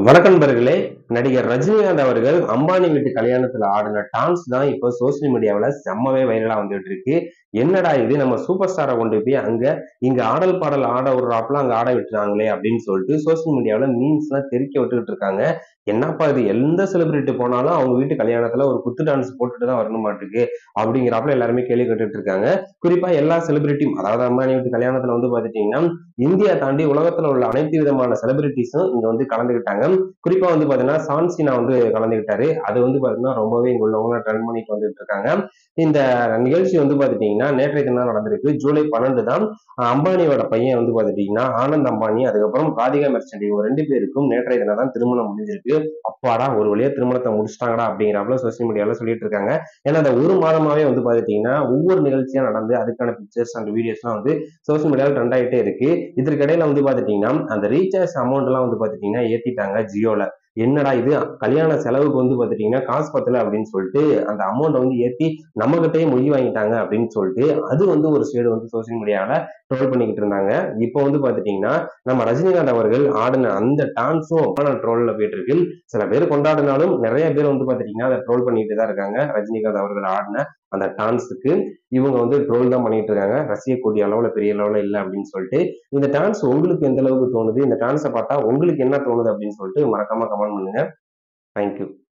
வணக்கம் நண்பர்களே நடிகர் ரஜினிகாந்த் அவர்கள் அம்பானி வீட்டு கல்யாணத்துல ஆடின டான்ஸ் தான் இப்போ சோசியல் மீடியாவில் செம்மவே வைரலா வந்துட்டு இருக்கு என்னடா இது நம்ம சூப்பர் ஸ்டாரை கொண்டு போய் அங்க இங்க ஆடல் பாடல் ஆட விடுறாப்புல அங்க ஆட விட்டுறாங்களே அப்படின்னு சொல்லிட்டு சோசியல் மீடியாவில் மீன்ஸ் எல்லாம் தெறிக்க விட்டுக்கிட்டு இருக்காங்க என்னப்பா இது எந்த செலிபிரிட்டி போனாலும் அவங்க வீட்டு கல்யாணத்துல ஒரு குத்து டான்ஸ் போட்டுட்டு தான் வரணும் மாட்டுக்கு அப்படிங்கிறப்பல எல்லாருமே கேள்வி கேட்டுட்டு இருக்காங்க குறிப்பா எல்லா செலிபிரிட்டியும் அதாவது அம்பானி வீட்டு கல்யாணத்துல வந்து பாத்துட்டீங்கன்னா இந்தியா தாண்டி உலகத்துல உள்ள அனைத்து விதமான செலிபிரிட்டிஸும் இங்க வந்து கலந்துக்கிட்டாங்க குறிப்பா வந்து பாத்தீங்கன்னா சான்சினா வந்து கலந்துக்கிட்டாரு அது வந்து பாத்தீங்கன்னா ரொம்பவே இங்க உள்ளவங்க ட்ரெண்ட் பண்ணிட்டு வந்துட்டு இருக்காங்க இந்த நிகழ்ச்சி வந்து பாத்துட்டீங்கன்னா நேற்றைய தினம் நடந்திருக்கு ஜூலை பன்னெண்டு தான் அஹ் அம்பானியோட பையன் வந்து பாத்துட்டீங்கன்னா ஆனந்த் அம்பானி அதுக்கப்புறம் ராதிகா மெர்ச்சன்ட் இவங்க ரெண்டு பேருக்கும் நேற்றைய தினம் தான் திருமணம் முடிஞ்சிருக்கு அப்பாடா ஒரு வழியா திருமணத்தை முடிச்சிட்டாங்கடா அப்படிங்கிறப்பல சோசியல் மீடியால சொல்லிட்டு இருக்காங்க ஏன்னா அந்த ஒரு மாதமாவே வந்து பாத்துட்டீங்கன்னா ஒவ்வொரு நிகழ்ச்சியா நடந்து அதுக்கான பிக்சர்ஸ் அண்ட் வீடியோஸ்லாம் வந்து சோசியல் மீடியாவில் ட்ரெண்ட் ஆகிட்டே இருக்கு இதற்கிடையில வந்து பாத்துட்டீங்கன்னா அந்த ரீசார்ஜ் அமௌண்ட் எல்லாம் வந்து பாத்துட்டீங்கன்னா ஏத்திட்டாங்க ஜியோல என்னடா இது கல்யாண செலவுக்கு வந்து பாத்துட்டீங்கன்னா காசு பத்தல அப்படின்னு சொல்லிட்டு அந்த அமௌண்ட் வந்து ஏத்தி நம்ம கிட்டயே மொய் வாங்கிட்டாங்க அப்படின்னு சொல்லிட்டு அது வந்து ஒரு சைடு வந்து சோசியல் மீடியாவில் ட்ரோல் பண்ணிக்கிட்டு இருந்தாங்க இப்போ வந்து பாத்துட்டீங்கன்னா நம்ம ரஜினிகாந்த் அவர்கள் ஆடின அந்த டான்ஸும் ட்ரோல்ல போயிட்டு இருக்கு சில பேர் கொண்டாடினாலும் நிறைய பேர் வந்து பாத்துட்டீங்கன்னா அதை ட்ரோல் பண்ணிட்டு தான் இருக்காங்க ரஜினிகாந்த் அவர்கள் ஆடின அந்த டான்ஸுக்கு இவங்க வந்து ட்ரோல் தான் பண்ணிட்டு இருக்காங்க ரசிக்கக்கூடிய அளவுல பெரிய அளவுல இல்லை அப்படின்னு சொல்லிட்டு இந்த டான்ஸ் உங்களுக்கு எந்த அளவுக்கு தோணுது இந்த டான்ஸை பார்த்தா உங்களுக்கு என்ன தோணுது அப்படின்னு சொல்லிட்டு மறக்காம கமெண்ட் பண்ணுங்க தேங்க்யூ